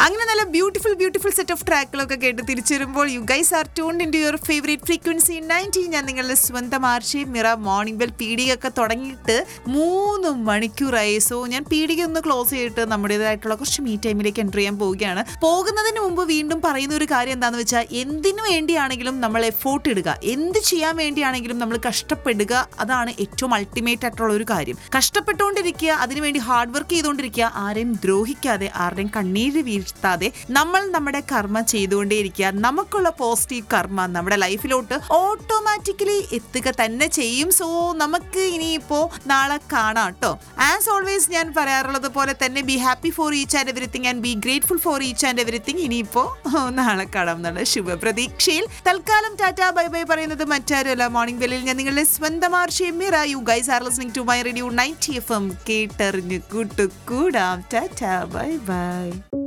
അങ്ങനെ നല്ല beautiful beautiful set of ട്രാക്കുകളൊക്കെ കേട്ട് തിരിച്ചു വരുമ്പോൾ you guys are tune in to your favourite frequency ninety ഞാൻ നിങ്ങളുടെ സ്വന്തം ആർഷി മിറ മോർണിംഗ് ബെൽ പീടികയൊക്കെ തുടങ്ങിയിട്ട് മൂന്ന് മണിക്കൂറായി സോ ഞാൻ പീടിക ഒന്ന് ക്ലോസ് ചെയ്തിട്ട് നമ്മുടേതായിട്ടുള്ള കുറച്ച് മീ ടൈമിലേക്ക് എൻ്റർ ചെയ്യാൻ പോവുകയാണ് പോകുന്നതിന് മുമ്പ് വീണ്ടും പറയുന്ന ഒരു കാര്യം എന്താണെന്ന് വെച്ചാൽ എന്തിനു വേണ്ടിയാണെങ്കിലും നമ്മൾ എഫോർട്ട് ഇടുക എന്ത് ചെയ്യാൻ വേണ്ടിയാണെങ്കിലും നമ്മൾ കഷ്ടപ്പെടുക അതാണ് ഏറ്റവും അൾട്ടിമേറ്റ് ആയിട്ടുള്ള ഒരു കാര്യം കഷ്ടപ്പെട്ടുകൊണ്ടിരിക്കുക അതിനുവേണ്ടി ഹാർഡ് വർക്ക് ചെയ്തുകൊണ്ടിരിക്കുക ആരെയും ദ്രോഹിക്കാതെ ആരുടെയും കണ്ണീര് വീഴ്ത്താതെ നമ്മൾ നമ്മുടെ കർമ്മ ചെയ്തുകൊണ്ടേയിരിക്കുക നമുക്കുള്ള പോസിറ്റീവ് കർമ്മ നമ്മുടെ ലൈഫിലോട്ട് ഓട്ടോമാറ്റിക്കലി എത്തുക തന്നെ ചെയ്യും സോ നമുക്ക് ഇനിയിപ്പോ നാളെ കാണാം കേട്ടോ ആസ് ഓൾവേസ് ഞാൻ പറയാറുള്ളത് പോലെ തന്നെ be happy for each and everything and be grateful for each and everything ഇനിയിപ്പോ നാളെ കാണാം എന്നുള്ള ശുഭപ്രതീക്ഷയിൽ തൽക്കാലം ടാറ്റ ബൈ ബൈ പറയുന്നത് മറ്റാരുമല്ല മോർണിംഗ് ബെല്ലിൽ ഞാൻ നിങ്ങളുടെ സ്വന്തം ആർഷിമിറ you guys are listening to my radio night F M കേട്ടറിഞ്ഞ് കൂട്ടുകൂടാം ടാറ്റ ബൈ ബൈ